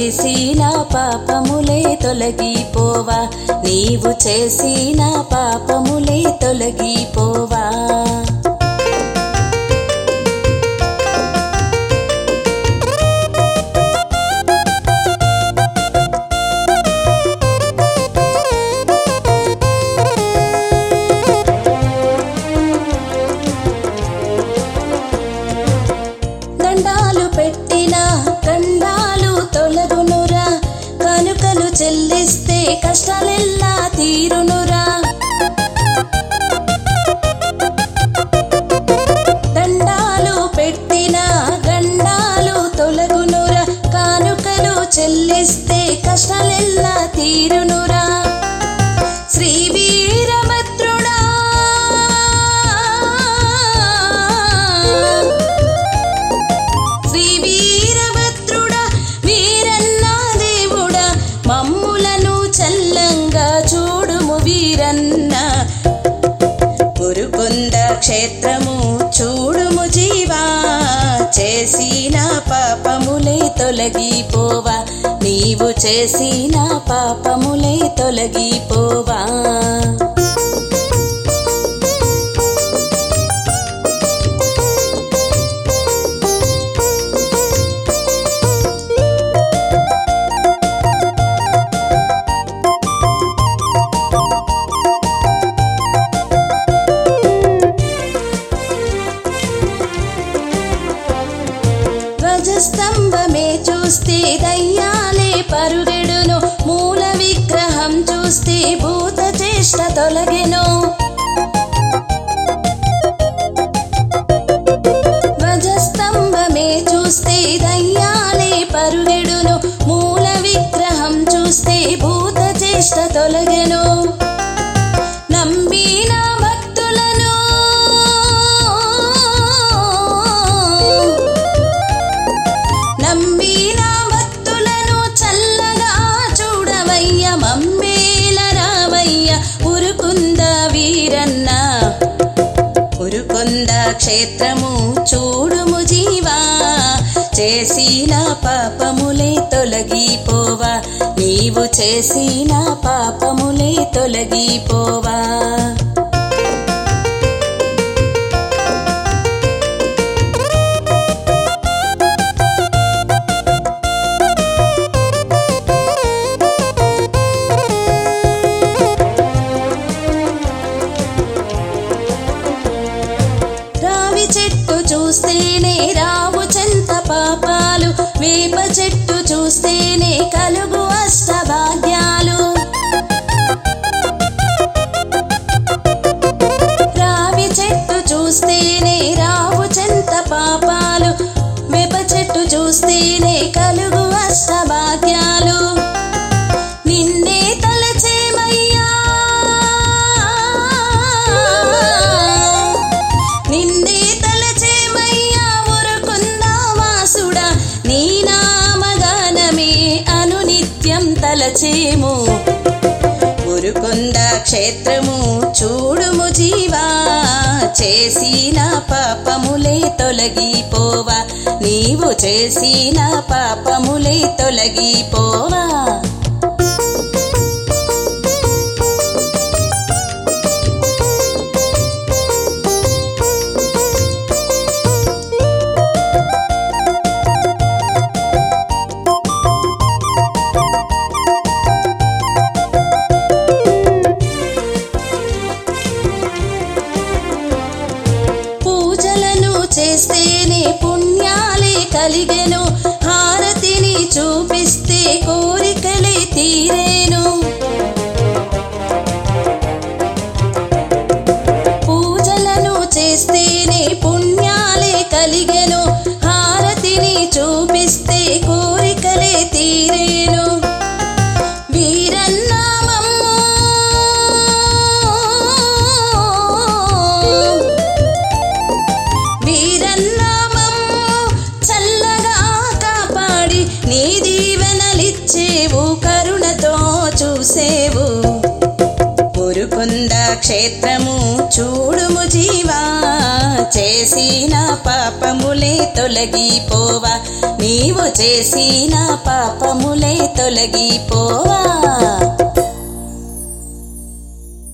చేసిన పాపములే తొలగిపోవా నీవు చేసిన పాపములే తొలగిపోవా దండాలు పెట్టిన గండాలు తొలగునురా కనుకలు చెల్లిస్తే కష్టాలెల్లా తీరునురా దండాలు పెట్టిన గండాలు తొలగునురా కానుకలు చెల్లిస్తే కష్టాలెల్లా తీరునురా శ్రీ వీరభద్రుడా శ్రీ వీరభద్రుడా వీరన్నా దేవుడా మమ్ములను చల్లంగా చూడుము వీరన్న గురుకుంద క్షేత్రము చూడుము జీవా చేసిన పాపములే తొలగిపోవా నీవు చేసిన పాపములే తొలగిపోవా ధ్వజస్తంభమే చూస్తే దయ్యాలే పరుగెడును మూల విగ్రహం చూస్తే భూత చేష్ట తొలగెను ధ్వజస్తంభమే చూస్తే దయ్యాలే పరుగెడును మూల విగ్రహం చూస్తే భూత చేష్ట తొలగెను నమ్మిన భక్తులను నమ్మిన భక్తులను చల్లగా చూడవయ్య మమ్మేల రావయ్య ఉరుకుంద వీరన్న ఉరుకొంద క్షేత్రము చూడుము జీవా చేసిన పాపములే తొలగిపోవా నీవు చేసిన పాపములే తొలగిపోవా రావి చెట్టు చూస్తేనే రావు చెంత పాపాలు వేప చెట్టు చూస్తేనే కలుగు అష్ట భాగ్యాలు రావి చెట్టు చూస్తేనే రావు చెంత పాపాలు వేప చెట్టు చూస్తేనే కలుగు అష్ట భాగ్యాలు నిన్నే తలచేమయ్యా నిన్నే తలచేమయ్యా ఉరుకుందా వాసుడా నీ నామగానమే అనునిత్యం తలచేము ఉరుకొంద క్షేత్రము చూడుము జీవా చేసిన పాపములే తొలగిపోవా నీవు చేసిన పాపములే తొలగిపోవా పూజలను చేస్తేనే పుణ్యాలే కలిగెను హారతిని చూపిస్తే కోరికలే తీరేను పూజలను చేస్తేనే పుణ్యాలే కలిగెను హారతిని చూపిస్తే కోరికలే తీరేను వీరన్నామమ్మో వీరన్నామమ్మో చల్లగా కాపాడి నీ దీవెనలిచ్చేవు కరుణతో చూసేవు మురుకుంద క్షేత్రము చూడుము జీవా చేసిన పాపములే తొలగిపోవా నీవు చేసిన పాపములే తొలగిపోవా